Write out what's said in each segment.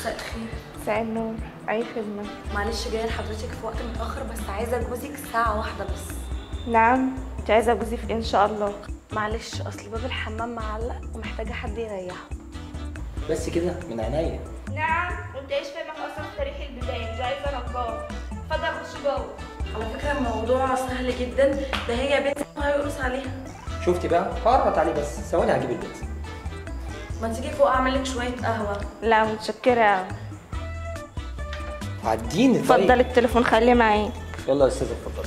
مساء الخير مساء النور اي خدمه معلش جايه لحضرتك في وقت متاخر بس عايزه جوزك ساعه واحده بس نعم انت عايزه جوزي في إيه ان شاء الله معلش اصل باب الحمام معلق ومحتاجه حد يريحه بس كده من عينيا نعم وانت ايش فاهمك اصلا في تاريخ البدايه مش عايزه نجار اتفضل خش جوه على فكره الموضوع سهل جدا ده هي بنت وهيقرص عليها شفتي بقى هقرط عليه بس ثواني هجيب البيت ما تيجي فوق اعمل لك شويه قهوه لا متشكره أوي. عديني اتفضل التليفون خليه معاك يلا يا استاذ اتفضل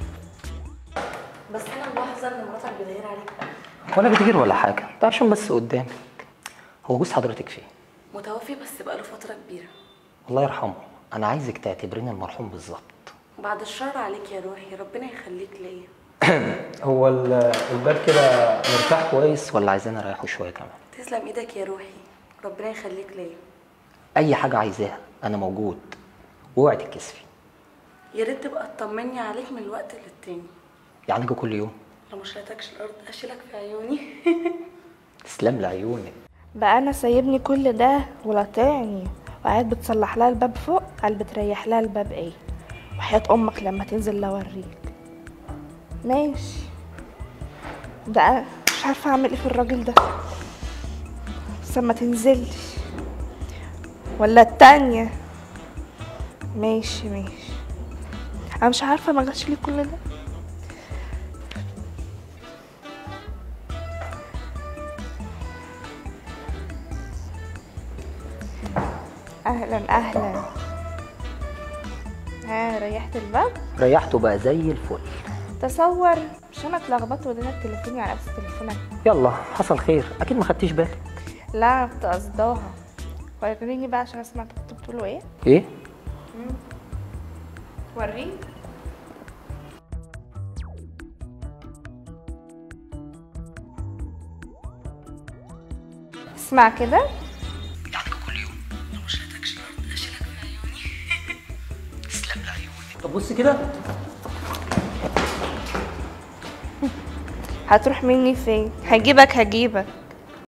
بس انا ملاحظه ان مراتك بتغير عليك ولا بتغير ولا حاجه ده عشان بس قدامك هو جوز حضرتك فين متوفي بس بقاله فتره كبيره الله يرحمه انا عايزك تعتبريني المرحوم بالظبط بعد الشر عليك يا روحي ربنا يخليك ليا هو ال- الباب كده مرتاح كويس ولا عايزين اريحه شويه كمان تسلم ايدك يا روحي ربنا يخليك ليا اي حاجه عايزاها انا موجود واوعي تتكسفي يا ريت تبقى تطمني عليك من الوقت للتاني يعني اجي كل يوم لو مش شلتكش الارض اشيلك في عيوني تسلم لي عيونك بقى انا سايبني كل ده ولطعني وقاعد بتصلح لها الباب فوق قال بتريح لها الباب ايه وحياة امك لما تنزل لوريك ماشي ده أنا مش عارفه اعمل ايه في الراجل ده بس ما تنزلش ولا التانية ماشي ماشي انا مش عارفه ما جاتش لي كل ده اهلا اهلا ها ريحت الباب ريحته بقى زي الفل تصور مش انا اتلخبطت ودينا تليفوني على نفس تليفونك يلا حصل خير اكيد ما خدتيش بالك لا أنا كنت قصداها وريني بقى عشان اسمع كنت بتقولوا ايه ايه وريني اسمع كده تسلم لي عيونك طب بص كده هتروح مني فين هجيبك هجيبك